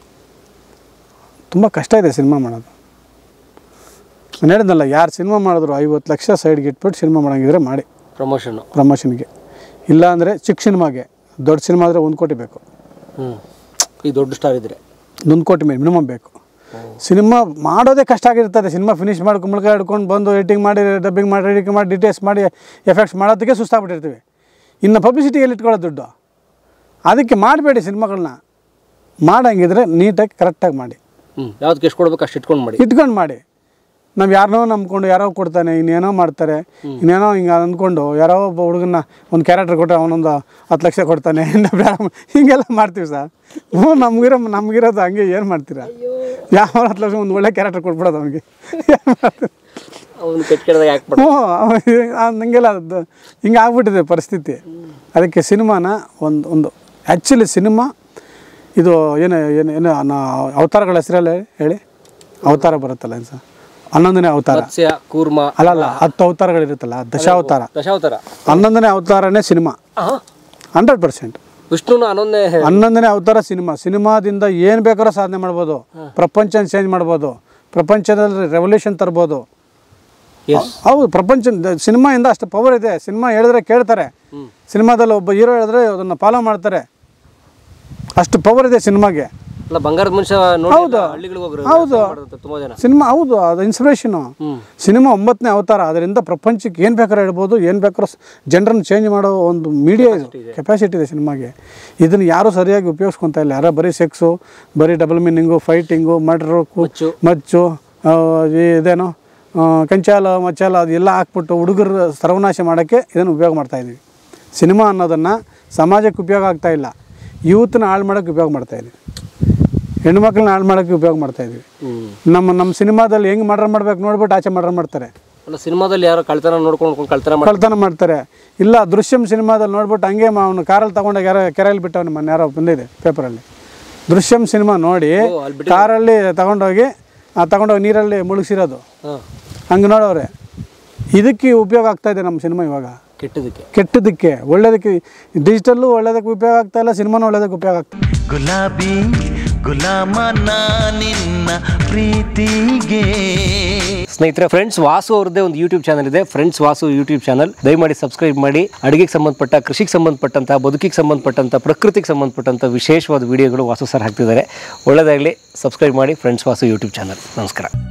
ತುಂಬ ಕಷ್ಟ ಇದೆ ಸಿನಿಮಾ ಮಾಡೋದು ನಾನು ಹೇಳಿದ್ನಲ್ಲ ಯಾರು ಸಿನಿಮಾ ಮಾಡಿದ್ರು ಐವತ್ತು ಲಕ್ಷ ಸೈಡ್ಗೆ ಇಟ್ಬಿಟ್ಟು ಸಿನಿಮಾ ಮಾಡೋಂಗಿದ್ರೆ ಮಾಡಿ ಪ್ರಮೋಷನ್ ಪ್ರಮೋಷನ್ಗೆ ಇಲ್ಲ ಅಂದರೆ ಚಿಕ್ಕ ಸಿನಿಮಾಗೆ ದೊಡ್ಡ ಸಿನಿಮಾ ಆದರೆ ಒಂದು ಕೋಟಿ ಬೇಕು ಹ್ಮ್ ಈ ದೊಡ್ಡ ಸ್ಟಾರ್ ಇದ್ರೆ ಒಂದು ಕೋಟಿ ಮಿನಿಮಮ್ ಬೇಕು ಸಿನಿಮಾ ಮಾಡೋದೇ ಕಷ್ಟ ಆಗಿರ್ತದೆ ಸಿನಿಮಾ ಫಿನಿಷ್ ಮಾಡಿ ಕುಂಬಳಕ ಹಿಡ್ಕೊಂಡು ಬಂದು ಎಡಿಟಿಂಗ್ ಮಾಡಿ ಡಬ್ಬಿಂಗ್ ಮಾಡಿ ಎಡಿಟಿಂಗ್ ಮಾಡಿ ಡಿಟೇಲ್ಸ್ ಮಾಡಿ ಎಫೆಕ್ಟ್ಸ್ ಮಾಡೋದಕ್ಕೆ ಸುಸ್ತಾಗ್ಬಿಟ್ಟಿರ್ತೀವಿ ಇನ್ನು ಪಬ್ಲಿಸಿಟಿಯಲ್ಲಿ ಇಟ್ಕೊಳ್ಳೋ ದುಡ್ಡು ಅದಕ್ಕೆ ಮಾಡಬೇಡಿ ಸಿನಿಮಾಗಳನ್ನ ಮಾಡಂಗಿದ್ರೆ ನೀಟಾಗಿ ಕರೆಕ್ಟಾಗಿ ಮಾಡಿ ಹ್ಮ್ ಯಾವ್ದಕ್ಕೆ ಎಷ್ಟು ಕೊಡ್ಬೇಕು ಅಷ್ಟು ಇಟ್ಕೊಂಡು ಮಾಡಿ ಇಟ್ಕೊಂಡು ಮಾಡಿ ನಾವು ಯಾರನ್ನೋ ನಂಬ್ಕೊಂಡು ಯಾರೋ ಕೊಡ್ತಾನೆ ಇನ್ನೇನೋ ಮಾಡ್ತಾರೆ ಇನ್ನೇನೋ ಹಿಂಗೆ ಅಂದ್ಕೊಂಡು ಯಾರೋ ಒಬ್ಬ ಹುಡುಗನ ಒಂದು ಕ್ಯಾರೆಕ್ಟರ್ ಕೊಟ್ಟರೆ ಅವನೊಂದು ಹತ್ತು ಲಕ್ಷ ಕೊಡ್ತಾನೆ ಹಿಂಗೆಲ್ಲ ಮಾಡ್ತೀವಿ ಸರ್ ಹ್ಞೂ ನಮಗಿರೋ ನಮಗಿರೋದು ಹಂಗೆ ಏನು ಮಾಡ್ತೀರಾ ಯಾವ ಹತ್ತು ಲಕ್ಷ ಒಂದು ಒಳ್ಳೆ ಕ್ಯಾರೆಕ್ಟರ್ ಕೊಟ್ಬಿಡೋದು ಅವನಿಗೆ ಅವ್ನು ಕೆಟ್ಟ ಕೆಟ್ಟದಾಗ ಯಾಕೆ ಹ್ಞೂ ನನಗೆಲ್ಲ ಅದು ಹಿಂಗೆ ಆಗ್ಬಿಟ್ಟಿದೆ ಪರಿಸ್ಥಿತಿ ಅದಕ್ಕೆ ಸಿನಿಮಾನ ಒಂದು ಒಂದು ಆ್ಯಕ್ಚುಲಿ ಸಿನಿಮಾ ಇದು ಏನು ಏನು ಏನು ನಾ- ಅವತಾರಗಳ ಹೆಸರಲ್ಲೇ ಹೇಳಿ ಅವತಾರ ಬರುತ್ತಲ್ಲ ಏನು ಸರ್ ಹನ್ನೊಂದನೇ ಅವತಾರ ಮತ್ಸ್ಯ ಕೂರ್ಮ ಅಲ್ಲಲ್ಲ ಹತ್ತು ಅವತಾರಗಳಿರುತ್ತಲ್ಲ ದಶಾವತಾರ ದಶಾವತಾರ ಹನ್ನೊಂದನೇ ಅವತಾರನೇ ಸಿನಿಮಾ ಆಹಾ. ಹಂಡ್ರೆಡ್ ಪರ್ಸೆಂಟ್ ವಿಷ್ಣುನ ಹನ್ನೊಂದನೇ ಹನ್ನೊಂದನೇ ಅವತಾರ ಸಿನಿಮಾ ಸಿನಿಮಾದಿಂದ ಏನು ಬೇಕಾದ್ರೂ ಸಾಧನೆ ಮಾಡ್ಬೋದು ಪ್ರಪಂಚನ ಚೇಂಜ್ ಮಾಡ್ಬೋದು ಪ್ರಪಂಚದಲ್ಲಿ ರೆವಲ್ಯೂಷನ್ ತರ್ಬೋದು ಎಸ್ ಹೌದು ಪ್ರಪಂಚ ಸಿನಿಮಾಯಿಂದ ಅಷ್ಟು ಪವರ್ ಇದೆ ಸಿನಿಮಾ ಹೇಳಿದ್ರೆ ಕೇಳ್ತಾರೆ ಸಿನಿಮಾದಲ್ಲಿ ಒಬ್ಬ ಹೀರೋ ಹೇಳಿದ್ರೆ ಅದನ್ನು ಫಾಲೋ ಮಾಡ್ತಾರೆ ಅಷ್ಟು ಪವರ್ ಇದೆ ಸಿನಿಮಾಗೆ ಅಲ್ಲ ಬಂಗಾರದ ಮನುಷ್ಯ ನೋಡಿ ಹೌದು. ಹಳ್ಳಿಗಳಿಗೆ ಹೋಗ್ರು ಹೌದು. ಮಾಡೋದು ತುಂಬಾ ಜನ ಸಿನಿಮಾ ಹೌದು ಅದು ಇನ್ಸ್ಪಿರೇಷನು ಸಿನಿಮಾ ಒಂಬತ್ತನೇ ಅವತಾರ ಅದರಿಂದ ಪ್ರಪಂಚಕ್ಕೆ ಏನು ಬೇಕಾದ್ರೂ ಹೇಳ್ಬೋದು ಏನು ಬೇಕಾದ್ರೂ ಜನರನ್ನು ಚೇಂಜ್ ಮಾಡೋ ಒಂದು ಮೀಡಿಯಾ ಇದು ಕೆಪಾಸಿಟಿ ಇದೆ ಸಿನಿಮಾಗೆ ಇದನ್ನು ಯಾರೂ ಸರಿಯಾಗಿ ಉಪಯೋಗಿಸ್ಕೊತಾ ಇಲ್ಲ ಯಾರೋ ಬರೀ ಸೆಕ್ಸು ಬರೀ ಡಬಲ್ ಮೀನಿಂಗು ಫೈಟಿಂಗು ಮರ್ಡ್ರು ಮಚ್ಚು. ಮಚ್ಚು ಆ, ಈ ಇದೇನೋ ಆ, ಕಂಚಾಲ ಮಚ್ಚಾಲ ಅದೆಲ್ಲ ಹಾಕ್ಬಿಟ್ಟು ಹುಡುಗರ ಸರ್ವನಾಶ ಮಾಡೋಕ್ಕೆ ಇದನ್ನು ಉಪಯೋಗ ಮಾಡ್ತಾ ಇದೀವಿ ಸಿನಿಮಾ ಅನ್ನೋದನ್ನು ಸಮಾಜಕ್ಕೆ ಉಪಯೋಗ ಆಗ್ತಾ ಇಲ್ಲ ಯೂತ್ನ ಹಾಳು ಮಾಡೋಕ್ಕೆ ಉಪಯೋಗ ಮಾಡ್ತಾ ಇದೀವಿ ಹೆಣ್ಮಕ್ಳನ್ನ ಹಾಳು ಮಾಡೋಕ್ಕೆ ಉಪಯೋಗ ಮಾಡ್ತಾ ಇದೀವಿ ಹ್ಮ್ ನಮ್ಮ ನಮ್ಮ ಸಿನಿಮಾದಲ್ಲಿ ಹೆಂಗೆ ಮರ್ಡರ್ ಮಾಡ್ಬೇಕು ನೋಡ್ಬಿಟ್ಟು ಆಚೆ ಮರ್ಡರ್ ಮಾಡ್ತಾರೆ ಅಲ್ಲ ಸಿನಿಮಾದಲ್ಲಿ ಯಾರೋ ಕಳ್ತನ ನೋಡ್ಕೊಂಡು ನೋಡ್ಕೊಂಡು ಕಳ್ತನ ಮಾಡಿ ಕಳ್ತನ ಮಾಡ್ತಾರೆ ಇಲ್ಲ ದೃಶ್ಯಂ ಸಿನಿಮಾದಲ್ಲಿ ನೋಡ್ಬಿಟ್ಟು ಹಂಗೆ ಅವನು ಕಾರಲ್ಲಿ ತಗೊಂಡೋಗಿ ಯಾರೋ ಕೆರೆಯಲ್ಲಿ ಬಿಟ್ಟವನು ಮೊನ್ನೆ ಯಾರೋ ಬಂದಿದೆ ಪೇಪರಲ್ಲಿ ದೃಶ್ಯಂ ಸಿನಿಮಾ ನೋಡಿ ಓ, ಅಲ್ಲಿ ಕಾರಲ್ಲಿ ತಗೊಂಡೋಗಿ ಆ ತಗೊಂಡೋಗಿ ನೀರಲ್ಲಿ ಮುಳುಗಿಸಿರೋದು ಹಾಂ ಹಂಗೆ ನೋಡೋರೆ ಇದಕ್ಕೆ ಉಪಯೋಗ ಆಗ್ತಾ ಇದೆ ನಮ್ಮ ಸಿನಿಮಾ ಇವಾಗ ಕೆಟ್ಟದಕ್ಕೆ ಕೆಟ್ಟದಕ್ಕೆ ಒಳ್ಳೇದಕ್ಕೆ ಡಿಜಿಟಲ್ಲು ಒಳ್ಳೇದಕ್ಕೆ ಉಪಯೋಗ ಆಗ್ತಾ ಇಲ್ಲ ಸಿನಿಮಾನು ಒಳ್ಳೇದಕ್ಕೆ ಉಪಯೋಗ ಆಗ್ತಾ ಗುಲಾಬಿ ಗುಲಾಮ ನಾ ನಿನ್ನ ಪ್ರೀತಿಗೆ ಸ್ನೇಹಿತರೆ ಫ್ರೆಂಡ್ಸ್ ವಾಸು ಅವ್ರದ್ದೇ ಒಂದು ಯೂಟ್ಯೂಬ್ ಚಾನಲ್ ಇದೆ ಫ್ರೆಂಡ್ಸ್ ವಾಸು ಯೂಟ್ಯೂಬ್ ಚಾನಲ್ ದಯಮಾಡಿ ಸಬ್ಸ್ಕ್ರೈಬ್ ಮಾಡಿ ಅಡುಗೆಗೆ ಸಂಬಂಧಪಟ್ಟ ಕೃಷಿಗೆ ಸಂಬಂಧಪಟ್ಟಂಥ ಬದುಕಿಗೆ ಸಂಬಂಧಪಟ್ಟಂಥ ಪ್ರಕೃತಿಗೆ ಸಂಬಂಧಪಟ್ಟಂಥ ವಿಶೇಷವಾದ ವಿಡಿಯೋಗಳು ವಾಸು ಸರ್ ಹಾಕ್ತಿದ್ದಾರೆ ಒಳ್ಳೆಯದಾಗಲಿ ಸಬ್ಸ್ಕ್ರೈಬ್ ಮಾಡಿ ಫ್ರೆಂಡ್ಸ್ ವಾಸು ಯೂಟ್ಯೂಬ್ ಚಾನಲ್ ನಮಸ್ಕಾರ